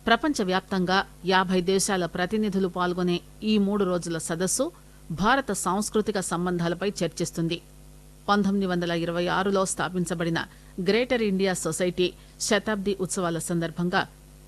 ప్రపంచవ్యాప్తంగా యాభై దేశాల ప్రతినిధులు పాల్గొనే ఈ మూడు రోజుల సదస్సు భారత సాంస్కృతిక సంబంధాలపై చర్చిస్తుంది పంతొమ్మిది వందల ఇరవై ఆరులో స్థాపించబడిన గ్రేటర్ ఇండియా సొసైటీ శతాబ్ది ఉత్సవాల సందర్భంగా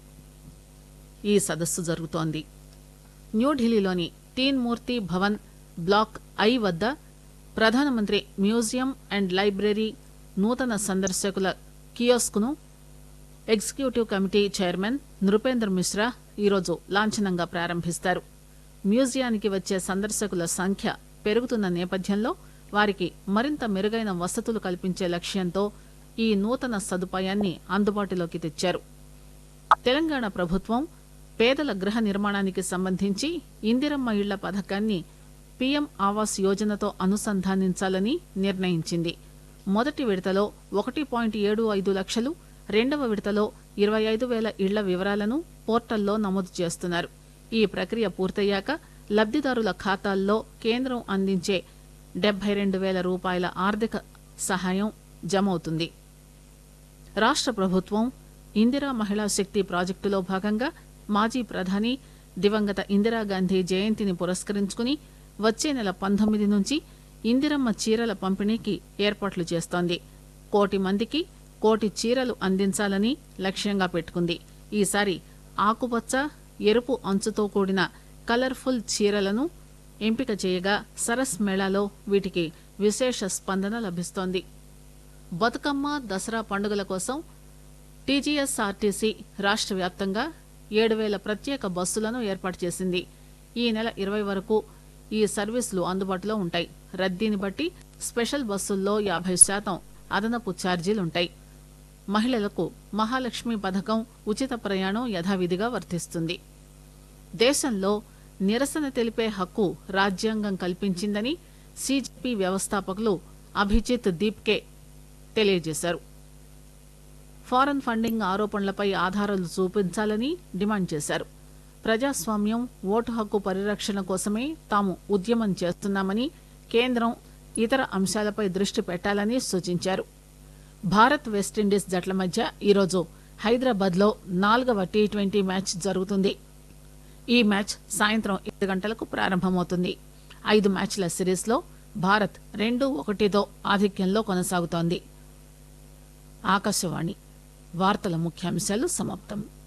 ఈ సదస్సు జరుగుతోంది న్యూఢిల్లీలోని తీన్ మూర్తి భవన్ బ్లాక్ ఐ వద్ద ప్రధానమంత్రి మ్యూజియం అండ్ లైబ్రరీ నూతన సందర్శకుల కియోస్క్ ను executive committee chairman Nripender Mishra ఈరోజు లాంఛనంగా ప్రారంభిస్తారు మ్యూజియానికి వచ్చే సందర్శకుల సంఖ్య పెరుగుతున్న నేపథ్యంలో వారికి మరింత మెరుగైన వసతులు కల్పించే లక్ష్యంతో ఈ నూతన సదుపాయాన్ని అందుబాటులోకి తెచ్చారు తెలంగాణ ప్రభుత్వం పేదల గృహ నిర్మాణానికి సంబంధించి ఇందిరమ్మ ఇళ్ల పథకాన్ని పీఎం ఆవాస్ యోజనతో అనుసంధానించాలని నిర్ణయించింది మొదటి విడతలో ఒకటి పాయింట్ ఏడు ఐదు లక్షలు రెండవ విడతలో ఇరవై ఐదు వేల ఇళ్ల వివరాలను పోర్టల్లో నమోదు చేస్తున్నారు ఈ ప్రక్రియ పూర్తయ్యాక లబ్దిదారుల ఖాతాల్లో కేంద్రం అందించే డెబ్బై రెండు వేల రూపాయల ఆర్థిక సహాయం జమవుతుంది రాష్ట్ర ప్రభుత్వం ఇందిరా మహిళా శక్తి ప్రాజెక్టులో భాగంగా మాజీ ప్రధాని దివంగత ఇందిరాగాంధీ జయంతిని పురస్కరించుకుని వచ్చే నెల పంతొమ్మిది నుంచి ఇందిరమ్మ చీరల పంపిణీకి ఏర్పాట్లు చేస్తోంది కోటి మందికి కోటి చీరలు అందించాలని లక్ష్యంగా పెట్టుకుంది ఈసారి ఆకుపచ్చ ఎరుపు అంచుతో కూడిన కలర్ఫుల్ చీరలను ఎంపిక చేయగా సరస్ మేళాలో వీటికి విశేష స్పందన లభిస్తోంది బతుకమ్మ దసరా పండుగల కోసం టీజీఎస్ఆర్టీసీ రాష్ట్ర వ్యాప్తంగా ఏడు వేల ప్రత్యేక బస్సులను ఏర్పాటు చేసింది ఈ నెల ఇరవై వరకు ఈ సర్వీసులు అందుబాటులో ఉంటాయి రద్దీని బట్టి స్పెషల్ బస్సుల్లో యాభై శాతం అదనపు ఛార్జీలుంటాయి మహిళలకు మహాలక్ష్మి పథకం ఉచిత ప్రయాణం యథావిధిగా వర్తిస్తుంది దేశంలో నిరసన తెలిపే హక్కు రాజ్యాంగం కల్పించిందని సీజేపీ వ్యవస్థాపకులు అభిజిత్ దీప్కే తెలియజేశారు ఫారెన్ ఫండింగ్ ఆరోపణలపై ఆధారాలు చూపించాలని డిమాండ్ చేశారు ప్రజాస్వామ్యం ఓటు హక్కు పరిరక్షణ కోసమే తాము ఉద్యమం చేస్తున్నామని కేంద్రం ఇతర అంశాలపై దృష్టి పెట్టాలని సూచించారు భారత్ వెస్టిండీస్ జట్ల మధ్య ఈరోజు హైదరాబాద్ లో నాలుగవ టీ ట్వంటీ మ్యాచ్ జరుగుతుంది ఈ మ్యాచ్ సాయంత్రం ఏడు గంటలకు ప్రారంభమవుతుంది ఐదు మ్యాచ్ల సిరీస్ లో భారత్ రెండు ఒకటితో ఆధిక్యంలో కొనసాగుతోంది ఆకాశవాణి వార్తల ముఖ్యాంశాలు సమాప్తం